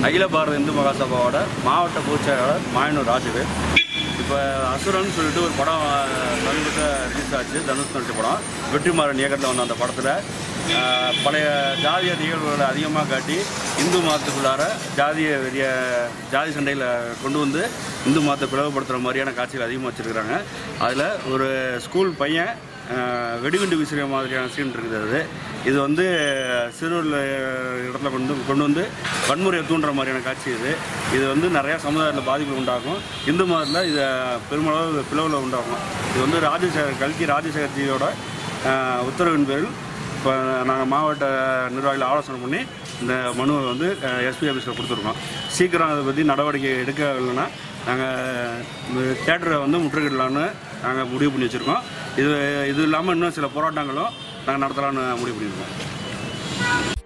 அகில பாரத இந்து மகாசபாவோட மாவட்ட பொதுச்செயலாளர் மாயனூர் ராஜவேல் இப்போ அசுரன் சொல்லிட்டு ஒரு படம் சமீபத்தில் ரிலீஸ் ஆச்சு தனுஷ் நடிச்ச படம் வெற்றிமாறன் இயக்கத்தில் வந்த அந்த படத்தில் ஆஹ், பழைய ஜாதிய நிகழ்வுகளை அதிகமாக காட்டி இந்து மதத்துக்குள்ளார ஜாதிய வெறிய ஜாதி சண்டையில் கொண்டு வந்து இந்து மதத்தை பிளவுபடுத்துகிற மாதிரியான காட்சிகள் அதிகமாக வச்சுருக்கிறாங்க அதில் ஒரு ஸ்கூல் பையன் ஆஹ், வெடிகுண்டு வீசுகிற மாதிரியான சீன் இருக்குது அது இது வந்து சிறுவர் இடத்துல கொண்டு கொண்டு வந்து வன்முறையை தூண்டுற மாதிரியான காட்சி இது இது வந்து நிறையா சமுதாயத்தில் பாதிப்பு உண்டாகும் இந்து மதத்தில் இதை பெருமளவு பிளவில் உண்டாகும் இது வந்து ராஜசேகர் கல்கி ராஜசேகர்ஜியோட ஆஹ், உத்தரவின் பேரில் இப்போ நாங்கள் மாவட்ட நிர்வாகிகள் ஆலோசனை பண்ணி இந்த மனுவை வந்து எஸ்பி ஆஃபீஸில் கொடுத்துருக்கோம் சீக்கிரம் அதை பற்றி நடவடிக்கை எடுக்கலைன்னா நாங்கள் தேட்டரை வந்து முற்றுகையிடலான்னு நாங்கள் முடிவு பண்ணி வச்சுருக்கோம் இது இது இல்லாமல் இன்னும் சில போராட்டங்களும் நாங்கள் நடத்தலாம்னு முடிவு பண்ணியிருக்கோம்